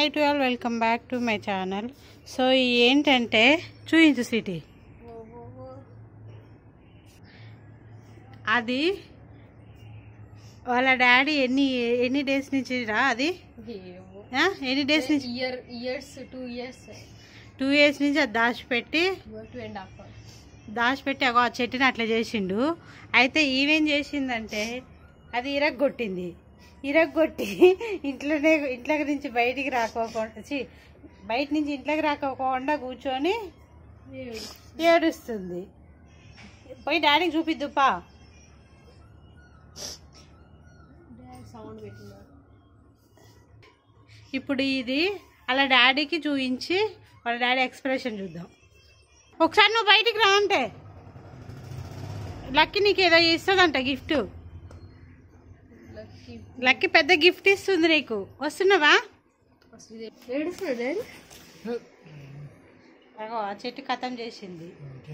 Hi to all welcome back to my channel so ఏంటంటే చూయించు city అది వాళ్ళ డాడీ ఎన్ని ఎన్ని డేస్ నుంచి రా అది ఆ? ఎన్ని డేస్ నుంచి year years two years two years నుంచి అది దాచిపెట్టి టూ అండ్ హాఫ్ దాచిపెట్టి అగో ఆ చెట్టుని అట్లా చేసిండు అయితే ఈమెం చేసిందంటే అది ఇరగ్గొట్టింది ఇరగ్గొట్టి ఇంట్లోనే ఇంట్లో నుంచి బయటికి రాకోకుండా ఛీ, బయట నుంచి ఇంట్లోకి రాకోకుండా కూర్చొని ఏడుస్తుంది పోయి డాడీకి చూపిద్దుపా సౌండ్ పెట్టినారు ఇప్పుడు ఇది అలా డాడీకి చూపించి వాళ్ళ డాడీ ఎక్స్ప్రెషన్ చూద్దాం ఒకసారి నువ్వు బయటికి రా అంటే లక్కీ నీకు ఏదో ఇస్తుందంట గిఫ్ట్ లక్కీ లక్కీ పెద్ద గిఫ్ట్ ఇస్తుంది నీకు వస్తున్నావా ఏడుస్తున్నాడు డాడీ అగో ఆ చెట్టు కథం చేసింది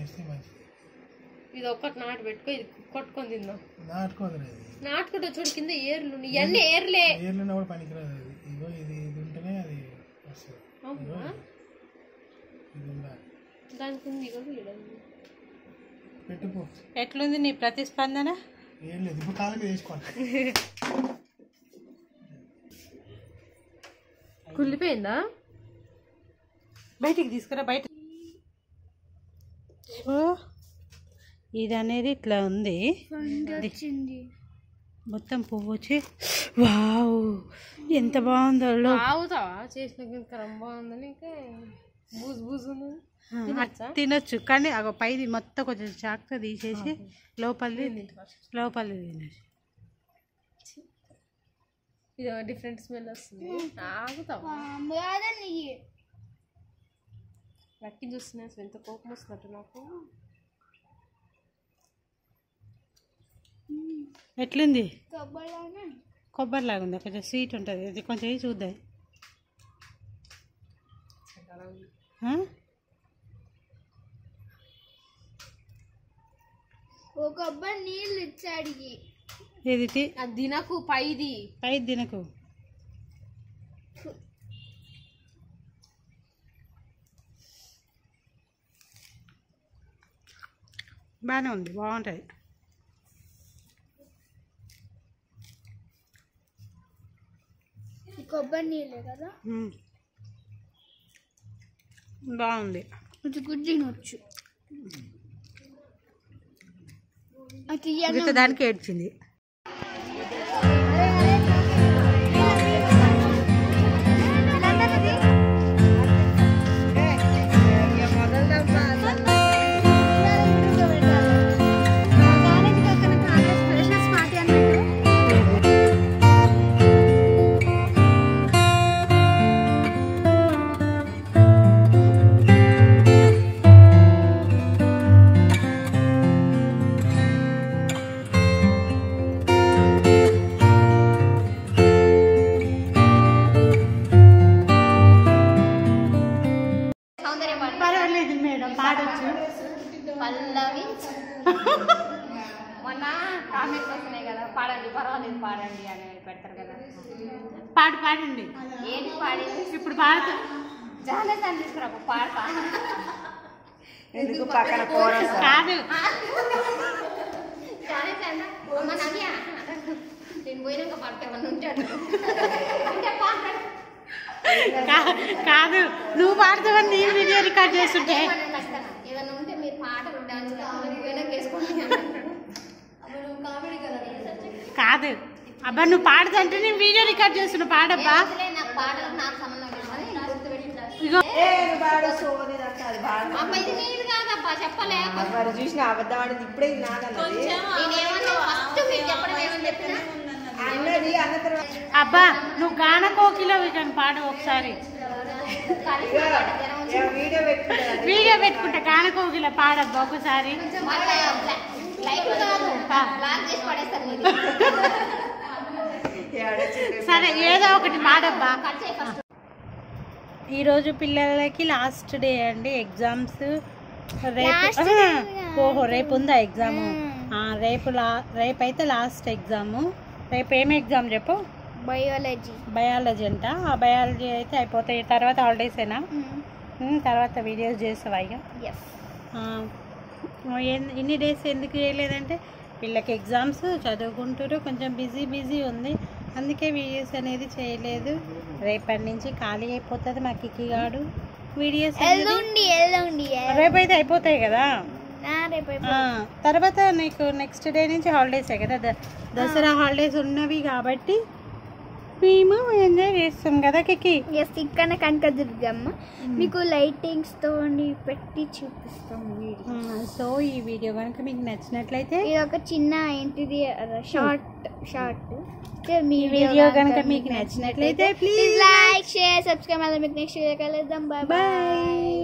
ఇది ఒక్కటి నాటు పెట్టుకో ఇది కొట్టుకొని తిందాం నాటుకోదు అది నాటుకుంటే చూడు కింద ఏర్లు ఉన్నాయి. ఇవన్నీ ఏర్లే ఏర్లున్నా కూడా పనికిరాదు అది ఇగో ఇది ఇది ఉంటేనే అది వస్తుంది అవునా? ఇది ఉండాలి దానికి ఉంది కూడా ఈడ ఉంది. పెట్టుకో ఎట్లుంది నీ ప్రతిస్పందన ఏం లేదు ఇప్పుడు కాలం మీద వేసుకోవాలి కుళ్ళిపోయిందా బయటికి తీసుకురా బయట ఓ ఇది అనేది ఇట్లా ఉంది ఇది. మొత్తం పువ్వు వచ్చి వావ్ ఎంత బాగుందో లో ఆగుతావా చేసిన కరం బాగుందని ఇంకా బూజు బూజు ఉంది తినొచ్చా? తినొచ్చు కానీ అగో పైది మొత్తం కొంచెం చాక్తో తీసేసి లోపలిది లోపలిది తినచ్చు ఇది డిఫరెంట్ స్మెల్ వస్తుంది ఆగుతావా లక్కీ చూస్తున్నా అసలు ఎంత కోపం వస్తున్నట్టు నాకు ఎట్లుంది కొబ్బరి లాగా ఉంది కొంచెం స్వీట్ ఉంటుంది ఇది కొంచెం ఇది చూద్దాం ఆ? ఒక కొబ్బరి నీళ్ళు ఇచ్చాడికి ఇది తి- అది దినకు పైది పై తినకు బాగానే ఉంది బాగుంటుంది ఈ కొబ్బరి నీళ్ళే కదా మ్మ్. బాగుంది కొంచెం గుడ్డు తినొచ్చు అది తీయగా మిగతా దానికి ఏడ్చింది పర్వాలేదు మేడం పాడొచ్చు పల్లవి మొన్న కామెంట్స్ వస్తున్నాయి కదా పాడండి పర్వాలేదు పాడండి అని పెడతారు కదా పాడు పాడండి ఏది పాడి ఇప్పుడు పాడుతూ చాలా దాన్ని తీసుకురా పాడతా కాదు చాలా చాలా అమ్మ నవ్య నేను పోయినాక పట్ట ఏమన్నా ఉంటాడు అంటే పాడండి కా- కాదు నువ్వు పాడుతావని నీ వీడియో రికార్డ్ చేస్తుంటే ఏమన్నా కష్టం ఏదన్నా ఉంటే మీరు పాటలు డాన్స్ పోయినాక వేసుకోండి అప్పుడు కామెడీ కదా కాదు అబ్బా నువ్వు పాడుతుంటే నేను వీడియో రికార్డ్ చేస్తున్నా పాడబ్బా అసలే నాకు పాటలకు నాకు సంబంధం లేదు అని గుర్తుపెట్టి ఇగో అబ్బా ఇది నీది కాదబ్బా చెప్పలే మరి చూసిన అబద్ధం ఆడింది ఇప్పుడే ఇది నాదన్నది నేనేమన్నా ఫస్ట్ మీకు చెప్పడం ఏమని చెప్పినా అన్నది అన్న తర్వాత అబ్బా నువ్వు గాన కోకిలో వీటిని పాడు ఒకసారి ఇక వీడియో పెట్టుకుంటా వీడియో పెట్టుకుంటా గాన కోకిల పాడబ్బా ఒకసారి లైట్ కాదు ఆ. బ్లాక్ చేసి పడేస్తారు మీరు సరే ఏదో ఒకటి పాడబ్బా కట్ చేయి ఫస్ట్ ఈరోజు పిల్లలకి లాస్ట్ డే అండి ఎగ్జామ్స్ రేపు ఆ, ఓహో రేపు ఉందా ఎగ్జామ్ రేపు లా రేపు అయితే లాస్ట్ ఎగ్జాము రేపు ఏం ఎగ్జామ్ చెప్పు బయాలజీ బయాలజీ అంట ఆ బయాలజీ అయితే అయిపోతాయి తర్వాత హాలిడేసేనా ఉమ్, తర్వాత వీడియోస్ చేస్తావా ఇక ఎస్ ఆ, ఎన్- ఇన్ని డేస్ ఎందుకు చేయలేదంటే వీళ్ళకి ఎగ్జామ్స్ చదువుకుంటారు కొంచెం బిజీ బిజీ ఉంది అందుకే వీడియోస్ అనేది చేయలేదు రేపటి నుంచి ఖాళీ అయిపోతుంది మా కిక్కి గాడు వీడియోస్ అనేది- ఎల్లుండి ఎల్లుండి రేపు అయితే అయిపోతాయి కదా ఆ, రేపు ఆ, తర్వాత నీకు నెక్స్ట్ డే నుంచి హాలిడేసే కదా ద- దసరా హాలిడేస్ ఉన్నవి కాబట్టి మేము ఎంజాయ్ చేస్తాం కదా కిక్కి ఎస్ ఇక్కడ కనకదుర్గమ్మ మీకు లైటింగ్స్ తోని పెట్టి చూపిస్తాం వీడియో సో ఈ వీడియో కనుక మీకు నచ్చినట్లయితే ఇది ఒక చిన్న ఏంటిది షార్ట్ షార్ట్ ఈ వీడియో కనుక మీకు నచ్చినట్లయితే ప్లీజ్ లైక్ షేర్ సబ్స్క్రైబ్ అలా మీకు నెక్స్ట్ వీడియో కలుద్దాం బాయ్ బాయ్